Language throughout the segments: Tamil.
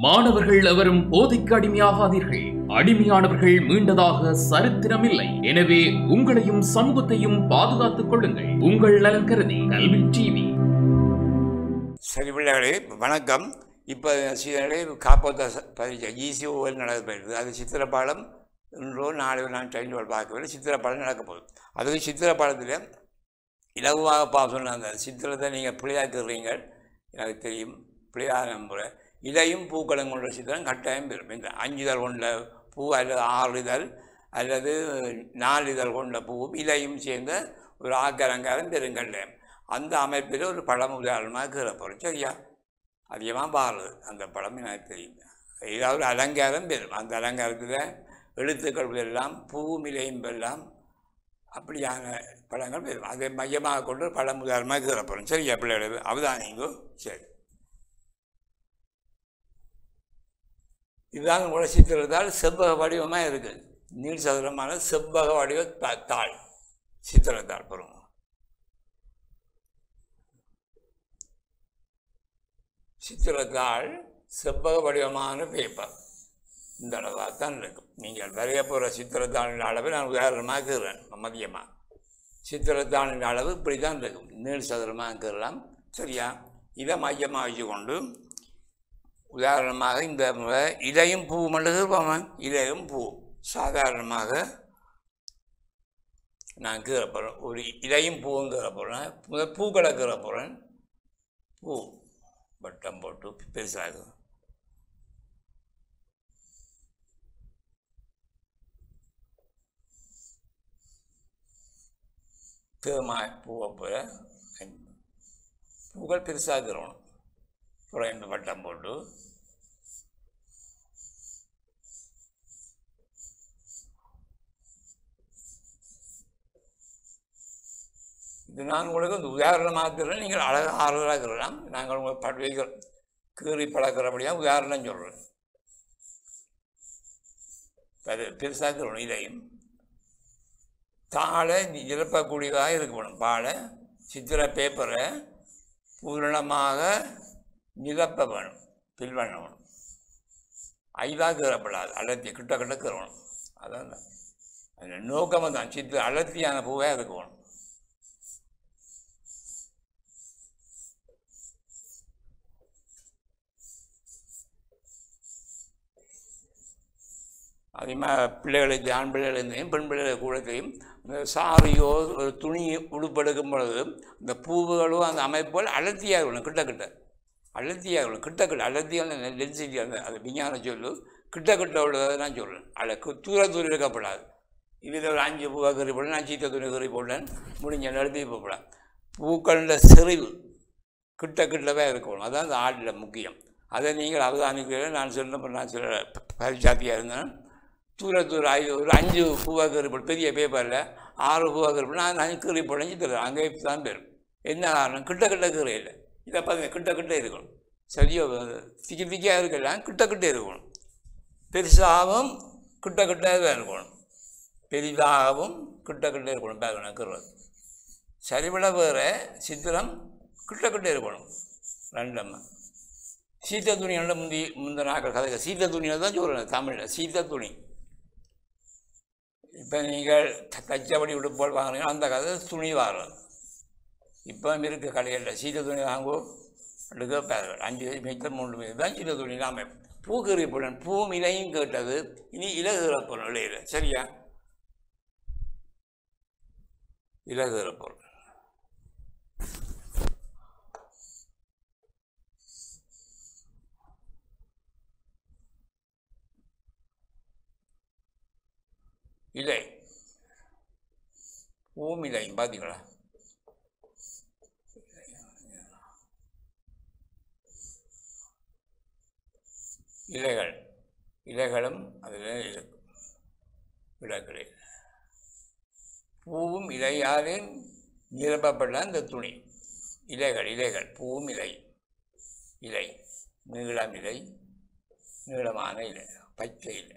மாணவர்கள் எவரும் போதைக்கு அடிமையாகாதீர்கள் அடிமையானவர்கள் மீண்டதாக சரித்திரமில்லை எனவே உங்களையும் சமூகத்தையும் பாதுகாத்துக் கொள்ளுங்கள் உங்கள் நலன் கருதி கல்வி டிவி சரி பிள்ளைகளே வணக்கம் இப்போ சீதனே காப்போத்த ச- பரீட்சை ஈசிஓவில் நடக்கிறது அது சித்திரப்பாடம் இன்றோ நாளையோ நான் டைம் பார்க்கவில்லை சித்திரப்பாடம் நடக்க போகுது அதுக்கு சித்திரப்பாடத்தில் இலகுவாக பா சொன்ன அந்த சித்திரத்தை நீங்கள் பிள்ளையாக்குறீங்க எனக்கு தெரியும் பிள்ளையாக நம்புகிற இதையும் பூக்களும் கொண்ட சித்திரம் கட்டாயம் பெறும் இந்த அஞ்சு இதழ் கொண்ட பூ அல்லது ஆறு இதழ் அல்லது நாலு இதழ் கொண்ட பூவும் இலையும் சேர்ந்த ஒரு ஆக்கலங்காரம் பெருங்கல்ல அந்த அமைப்பில் ஒரு பழம் உதாரணமாக கீழப்போம் சரியா அதிகமாக பாருது அந்த படம் எனக்கு தெரியும் ஏதாவது ஒரு அலங்காரம் பெறும் அந்த அலங்காரத்தில் எழுத்துக்கள் எல்லாம் பூவும் இலையும் எல்லாம் அப்படியான படங்கள் பெறும் அதை மையமாக கொண்டு ஒரு படம் உதாரணமாக கீழப்போம் சரியா பிள்ளைகள் அவதானிங்கோ சரி இதுதான் உங்களோட சித்திரத்தால் செவ்வக வடிவமாக இருக்குது நீள் சதுரமான செவ்வக வடிவ தா- தாள் சித்திரத்தாள் பாருங்க சித்திரத்தாள் செவ்வக வடிவமான பேப்பர் இந்த அளவாக தான் இருக்கும் நீங்கள் வரைய போகிற சித்திரத்தாளின் அளவை நான் உதாரணமாக இருக்கிறேன் மதியமாக சித்திரத்தாளின் அளவு இப்படி தான் இருக்கும் நீள் சதுரமாக இருக்கிறலாம் சரியா இதை மையமாக வச்சுக்கொண்டு உதாரணமாக இந்த முறை இலையும் பூ மட்டும் இருப்பாமன் இலையும் பூ சாதாரணமாக நான் கீற போகிறேன் ஒரு இலையும் பூவும் கீற போகிறேன் முதல் பூக்களை கீற போகிறேன் பூ வட்டம் போட்டு பெருசாகும் தேமாய் பூவை போல பூக்கள் பெருசாகிறோம் ரெண்டு வட்டம் போட்டு இது நான் உங்களுக்கு இந்த உதாரணமாக இருக்கிறேன் நீங்கள் அழகாக ஆறுதலாக இருக்கிறலாம் நாங்கள் உங்களுக்கு படுவைகள் கீறி பழக்கிறபடியாக உதாரணம் சொல்கிறேன் அது பெருசாக இருக்கணும் இதையும் தாளை நிரப்பக்கூடியதாக இருக்கணும் பாலை சித்திர பேப்பரை பூரணமாக நிரப்ப வேணும் ஃபில் பண்ண வேணும் ஐதாக கீறப்படாது அடர்த்தி கிட்ட கிட்ட கீறணும் அதான் அந்த நோக்கம் தான் சித்திர அடர்த்தியான பூவே இருக்கணும் அதிகமாக பிள்ளைகளுக்கு ஆண் பிள்ளைகளையும் பெண் பிள்ளைகள் கூடத்தையும் இந்த சாரியோ ஒரு துணி உடுப்பெடுக்கும் பொழுது இந்த பூவுகளோ அந்த அமைப்புகள் அடர்த்தியாக இருக்கணும் கிட்ட கிட்ட அடர்த்தியாக இருக்கணும் கிட்ட கிட்ட அடர்த்தியான டென்சிட்டி அந்த அது விஞ்ஞான சொல்லு கிட்ட கிட்ட உள்ளதை நான் சொல்கிறேன் அதை கு- தூர தூரம் இருக்கப்படாது இதில் ஒரு அஞ்சு பூவை கறி போட்டேன் நான் சீத்த துணி கறி போட்டேன் முடிஞ்ச எழுதி போகப்படாது பூக்களோட செறிவு கிட்ட கிட்டவே இருக்கணும் அதான் அந்த ஆடில் முக்கியம் அதை நீங்கள் அவதானிக்கிறீர்கள் நான் சொன்ன நான் சில பரிசாத்தியாக இருந்தேன் தூர தூர ஐ ஒரு அஞ்சு பூவா கறி போட்டு பெரிய பேப்பரில் ஆறு பூவா கறி போட்டு நான் அஞ்சு கறி போடஞ்சு தருவேன் அங்கே தான் பெறும் என்ன காரணம் கிட்ட கிட்ட கறி இல்லை இதை பாருங்க கிட்ட கிட்ட இருக்கணும் சரியோ திக்கி திக்கியாக இருக்கலாம் கிட்ட கிட்ட இருக்கணும் பெருசாகவும் கிட்ட கிட்ட தான் இருக்கணும் பெரிதாகவும் கிட்ட கிட்ட இருக்கணும் பேக் நக்கிறது சரிவிட வேறு சித்திரம் கிட்ட கிட்ட இருக்கணும் ரெண்டம்மா சீத்த துணியோட முந்தி முந்தின நாட்கள் கதை சீத்த துணியில் தான் சொல்கிறேன் தமிழில் சீத்த துணி இப்போ நீங்கள் த- தச்சபடி உடுப்போல் வாங்குறீங்க அந்த கதை துணி வாங்குறது இப்போ இருக்க கடைகளில் சீத்த துணி வாங்கோ எடுக்க பேர்கள் அஞ்சு மீட்டர் மூணு மீட்டர் தான் சீத்த துணி இல்லாமல் பூக்கறி பொருள் பூவும் இலையும் கேட்டது இனி இலகுற பொருள் இலையில் சரியா இலகுற பொருள் இலை பூவும் இலையும் பார்த்தீங்களா இலைகள் இலைகளும் அதில் இருக்கும் விளக்கில் பூவும் இலையாலே நிரப்பப்பட்ட அந்த துணி இலைகள் இலைகள் பூவும் இலை இலை நீளம் இலை நீளமான இலை பச்சை இலை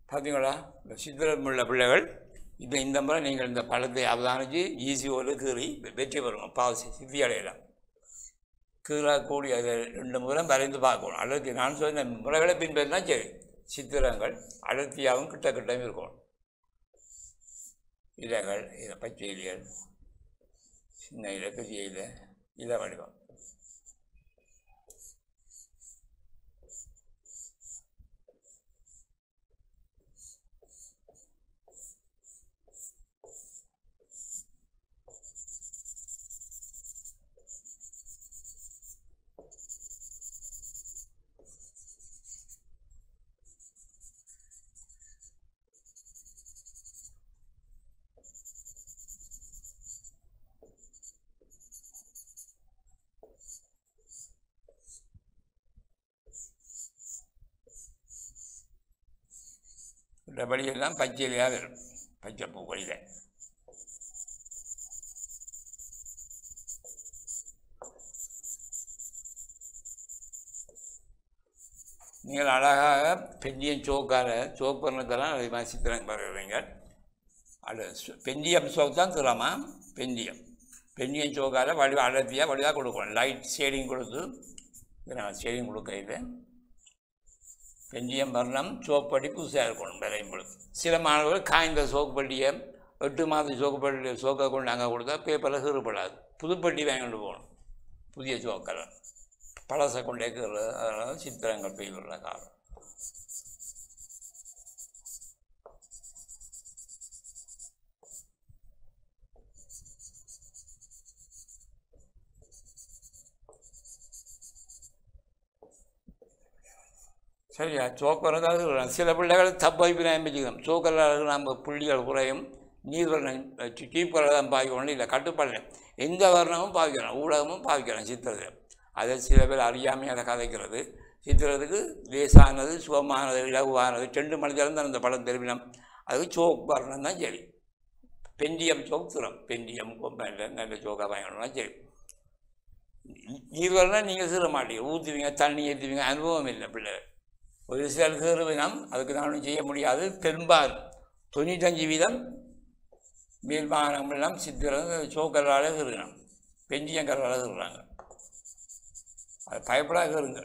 பார்த்தீங்களா இந்த சித்திரம் உள்ள பிள்ளைகள் இந்த இந்த முறை நீங்கள் இந்த பழத்தை அவதானித்து ஈஸியோடு கீறி வெற்றி பெறுவோம் பாவசி சித்தி அடையலாம் கீறக்கூடிய அதை ரெண்டு முறை வரைந்து பார்க்கணும் அடர்த்தி நான் சொன்ன முறைகளை பின்பற்றினா சரி சித்திரங்கள் அடர்த்தியாகவும் கிட்ட கிட்டவும் இருக்கணும் இலைகள் இதை பச்சை இலைகள் சின்ன இலை பெரிய இலை இலை வடிவம் இந்த வழியெல்லாம் பச்சை இலையாக வரும் பச்சை பூ வழியில் நீங்கள் அழகாக பெஞ்சியம் சோக்கார சோக் பண்ணதெல்லாம் அதே மாதிரி சித்திரம் பார்க்குறீங்க அது சு- பெஞ்சியம் சோக் தான் தரமா பெஞ்சியம் பெஞ்சியம் சோக்கார வடிவ அடர்த்தியாக வடிவாக கொடுக்கணும் லைட் ஷேடிங் கொடுத்து ஷேடிங் கொடுக்கையில் பெஞ்சியம் வர்ணம் சோப்படி புதுசாக இருக்கணும் விளையும் பொழுது சில மாணவர்கள் காய்ந்த சோக்குப்பட்டியை எட்டு மாத சோக்குப்பட்டி சோக்கை கொண்டு அங்கே கொடுத்தா பேப்பரில் கீறுபடாது புதுப்பட்டி வாங்கிட்டு போகணும் புதிய சோக்கெல்லாம் பழசை கொண்டே கீறு அதனால சித்திரங்கள் பெய்யுள்ள காலம் சரியா சோக்கரம் தான் இருக்கிறாங்க சில பிள்ளைகள் தப்பு அபிப்பிராயம் வச்சுக்கணும் சோக்கரில் நம்ம புள்ளிகள் குறையும் நீர் வர்ணம் சீப்பரில் தான் பாய்க்கணும் இல்லை கட்டுப்பாடு எந்த வர்ணமும் பாவிக்கிறோம் ஊடகமும் பாவிக்கிறோம் சித்திரத்தில் அதை சில பேர் அறியாமையாக அதை கதைக்கிறது சித்திரத்துக்கு லேசானது சுகமானது இலகுவானது ரெண்டு மணித்திலும் தான் அந்த படம் தெரிவினம் அதுக்கு சோக் வர்ணம் தான் சரி பெண்டியம் சோக் திறம் பெண்டியம் கொம்பையில் நல்ல சோக்காக வாங்கணும்னா சரி நீர் வரலாம் நீங்கள் சீர மாட்டீங்க ஊற்றுவீங்க தண்ணி ஏற்றுவீங்க அனுபவம் இல்லை பிள்ளைகள் ஒரு சில சீருவினம் அதுக்கு நானும் செய்ய முடியாது பெரும்பாலும் தொண்ணூத்தஞ்சு வீதம் மேல்மானம் எல்லாம் சித்திரம் சோக்கல்லால் இருக்கிறாங்க பெஞ்சியங்கல்லால் இருக்கிறாங்க அது பயப்படாத இருங்க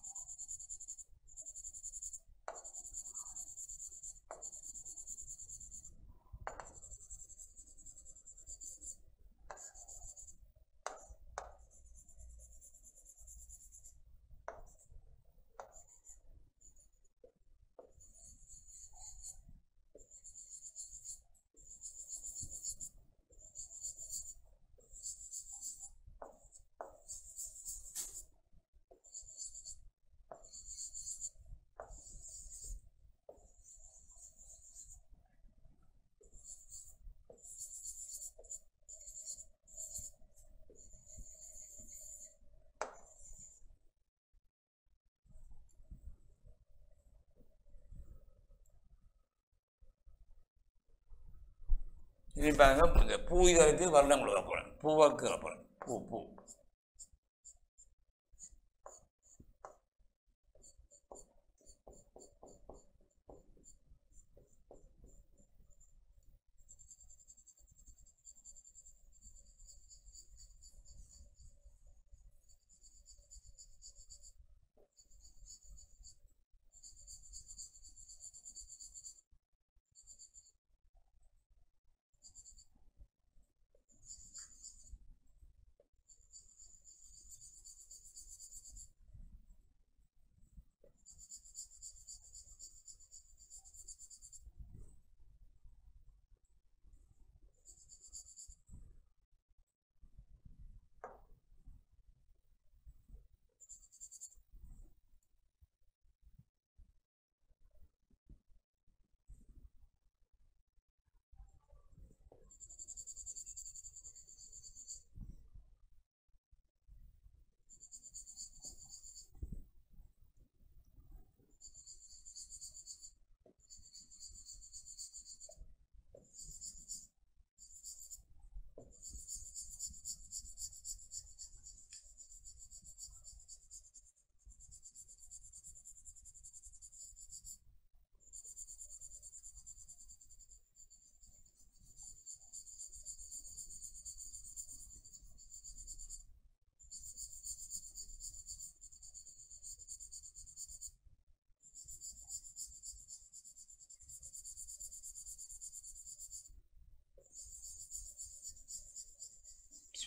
இது பாருங்க இந்த பூ இதற்கு வர்ணம் கொடுக்க போகிறேன் பூவாக்கு போகிறேன் பூ பூ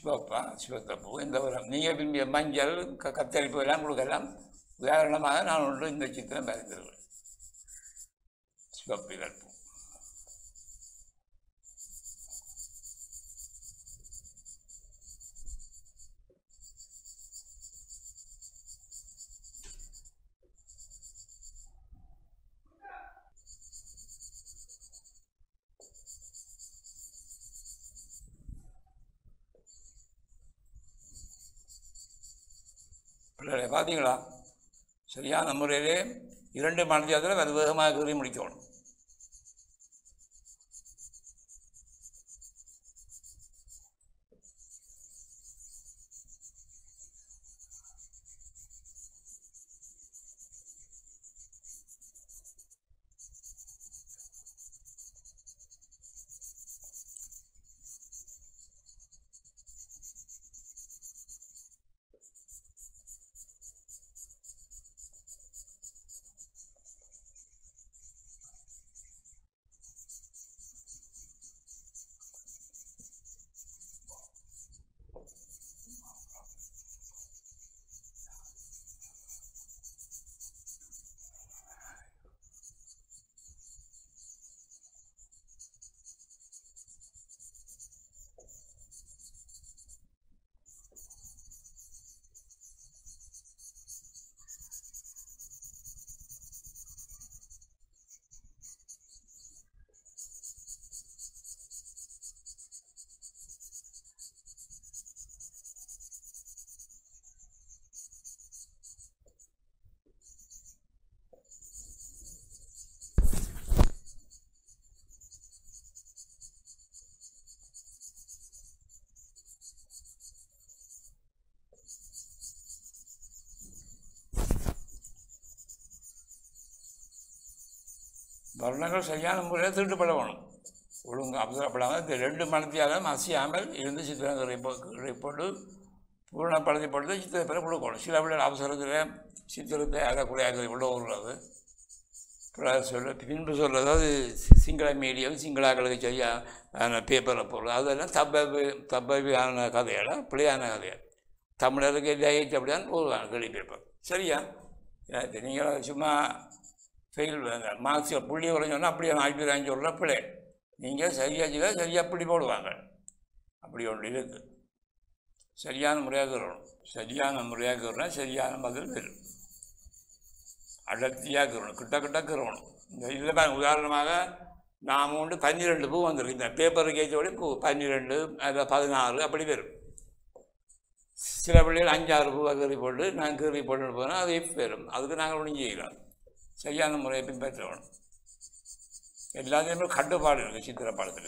சிவப்பா சிவத்தப்பூ இந்த உரம் நீங்கள் விரும்பிய மஞ்சள் க கத்தரிப்பு எல்லாம் கொடுக்கலாம் உதாரணமாக நான் ஒன்று இந்த சித்திரம் வரைந்திருக்கிறேன் சிவப்பு இதழ்பூ பிள்ளைகளை பார்த்தீங்களா சரியான முறையிலே இரண்டு மனதியாத்தில் அது வேகமாக கீறி முடிக்கணும் வர்ணங்கள் சரியான முறையில் திருட்டுப்பட வேணும் ஒழுங்கு அவசரப்படாமல் இந்த ரெண்டு மனத்தியாலும் அசையாமல் இருந்து சித்திரங்களை போ- போட்டு பூரணப்படுத்தி போட்டு சித்திரை பேரை கொடுக்கணும் சில பிள்ளைகள் அவசரத்தில் சித்திரத்தை அறக்குறையாக உள்ள வருகிறது அப்புறம் சொல்ல பின்பு சொல்கிறது அது சி- சிங்கள மீடியம் சிங்களாக்களுக்கு சரியான பேப்பரில் போடுறது அதெல்லாம் தப்பவி தப்பவியான கதையெல்லாம் பிள்ளையான கதைகள் தமிழருக்கு லேட் அப்படிதான் போடுவாங்க கேள்வி பேப்பர் சரியா இது நீங்கள் சும்மா ஃபெயில் மார்க்ஸ் புள்ளி குறைஞ்சோன்னா அப்படியே ஆயிரத்தி சொல்கிற பிள்ளை நீங்கள் சரியாக செய்தால் சரியாக புள்ளி போடுவாங்க அப்படி ஒன்று இருக்குது சரியான முறையாக இருக்கணும் சரியான முறையாக இருக்கணும் சரியான பதில் வரும் அடர்த்தியாக இருக்கணும் கிட்ட கிட்ட இருக்கணும் இந்த இதில் பாருங்க உதாரணமாக நாம் உண்டு பன்னிரெண்டு பூ வந்துருக்கு இந்த பேப்பர் கேஜோட பூ பன்னிரெண்டு அதில் பதினாறு அப்படி வரும் சில பிள்ளைகள் அஞ்சாறு பூவை கீறி போட்டு நான் கீறி போட்டுட்டு போனால் அது எஃப் வரும் அதுக்கு நாங்கள் ஒன்றும் செய்யலாம் சரியான முறையை பின்பற்றணும் எல்லாத்தையுமே கட்டுப்பாடு இருக்குது சித்திர பாடத்தில்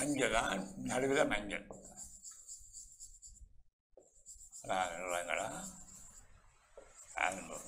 மஞ்சள் தான் நடுவில் மஞ்சள் நிறங்களா அனுபவம்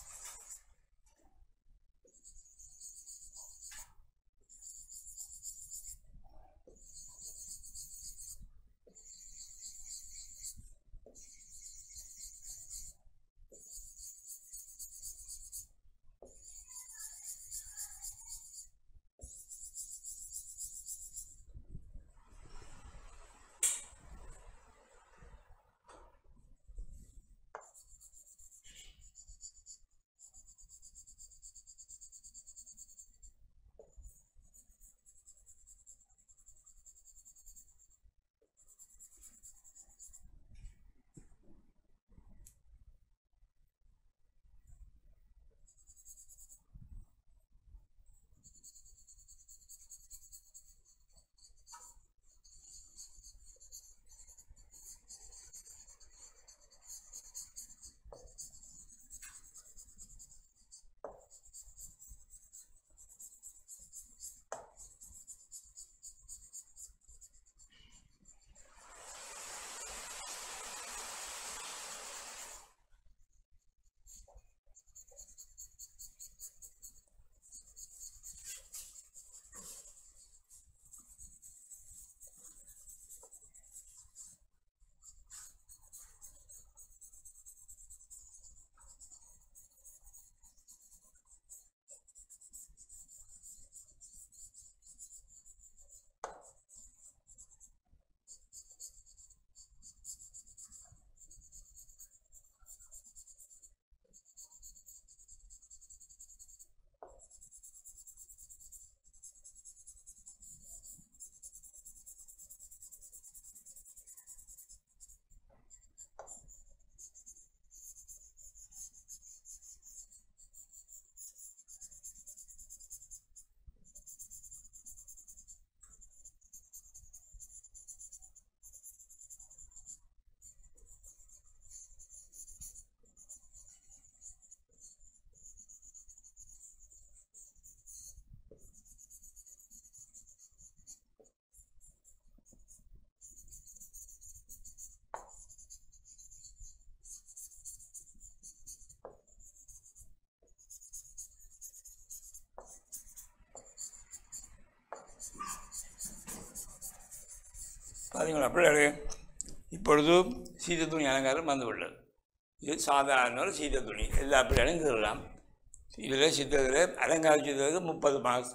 பார்த்தீங்களா பிள்ளைகளே இப்பொழுது சீத துணி அலங்காரம் வந்துவிட்டது இது சாதாரண ஒரு சீத துணி எல்லா பிள்ளைகளும் கீறலாம் இதில் சித்தத்தில் அலங்கார சித்தத்துக்கு முப்பது மார்க்ஸ்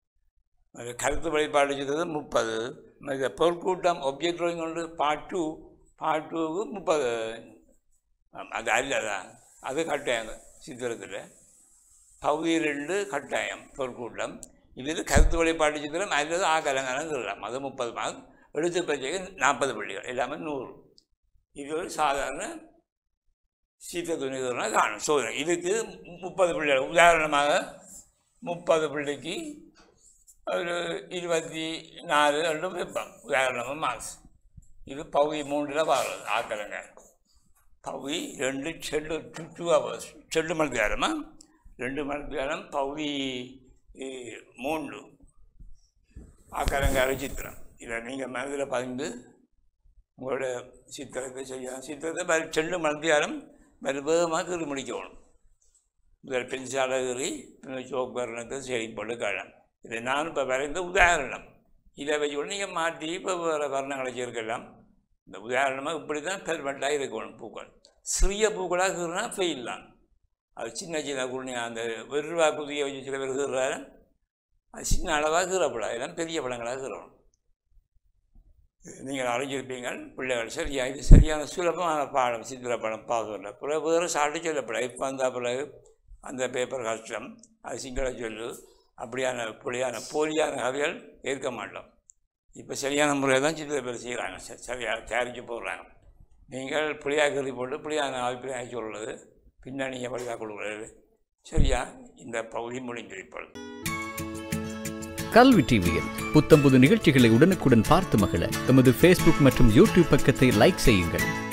அது கருத்து வழிபாடு செய்தது முப்பது இந்த பொற்கூட்டம் ஒப்ஜெக்ட் ட்ராயிங் கொண்டு பார்ட் டூ பார்ட் டூவுக்கு முப்பது ஆம், அது அல்லதான் அது கட்டாயம் சித்திரத்தில் பகுதி ரெண்டு கட்டாயம் பொற்கூட்டம் இதில் கருத்து வழிபாட்டு சித்திரம் அல்லது ஆக்கலங்காரம் சொல்லலாம் அது முப்பது மார்க் எழுத்து பயிற்சிக்கு நாற்பது பள்ளிகள் எல்லாமே நூறு இது ஒரு சாதாரண சீத்த துணிகள்னா காணும் சோதனை இதுக்கு முப்பது பிள்ளைகள் உதாரணமாக முப்பது பிள்ளைக்கு ஒரு இருபத்தி நாலு ரெண்டு வைப்போம் உதாரணமாக மார்க்ஸ் இது பகுதி மூன்றில் வர்றது ஆக்கலங்க பகுதி ரெண்டு செல்லு டூ டூ ஹவர்ஸ் செல்லு மணி நேரமா ரெண்டு மணி நேரம் பகுதி இ, மூன்று ஆக்கலங்கார சித்திரம் இதை நீங்கள் மனதில் பதிந்து உங்களோட சித்திரத்தை செய்யலாம் சித்திரத்தை வேறு செல்லு மணி நேரம் வேறு வேகமாக கீறி முடிக்கணும் முதல் பென்சால கீறி சோப்பு வர்ணத்தை சரி போட்டு காணும் இதை நான் இப்போ வரைந்த உதாரணம் இதை வச்சு கூட நீங்கள் மாற்றி இப்போ வேறு வர்ணங்களை சேர்க்கலாம் இந்த உதாரணமாக இப்படி தான் பெர்மெண்ட்டாக இருக்கணும் பூக்கள் சிறிய பூக்களாக கீறினா ஃபெயில் தான் அது சின்ன சின்ன குழந்தைங்க அந்த ஒரு ரூபா குதியை வச்சு சில பேர் கீறுறாரு அது சின்ன அளவாக கீறப்படாது இதெல்லாம் பெரிய பழங்களாக கீறணும் நீங்கள் அறிஞ்சிருப்பீங்க பிள்ளைகள் சரியா இது சரியான சுலபமான பாடம் சித்திர படம் பார்க்கல பிறகு வேறு சாட்டி சொல்லப்படாது இப்போ வந்த பிறகு அந்த பேப்பர் கஷ்டம் அது சிங்கள சொல்லு அப்படியான புலியான போலியான கதைகள் ஏற்க மாட்டோம் இப்போ சரியான முறையை தான் சித்திர பேர் செய்கிறாங்க ச- சரியாக தயாரித்து போடுறாங்க நீங்கள் புளியாக கறி போட்டு புளியான அபிப்பிராயம் சொல்கிறது பின்னணியை வழியாக கொடுக்குறது சரியா இந்த பகுதி முடிந்திருப்பது கல்வி டிவியில் புத்தம்புது நிகழ்ச்சிகளை உடனுக்குடன் பார்த்து மகிழ எமது ஃபேஸ்புக் மற்றும் யூடியூப் பக்கத்தை லைக் செய்யுங்கள்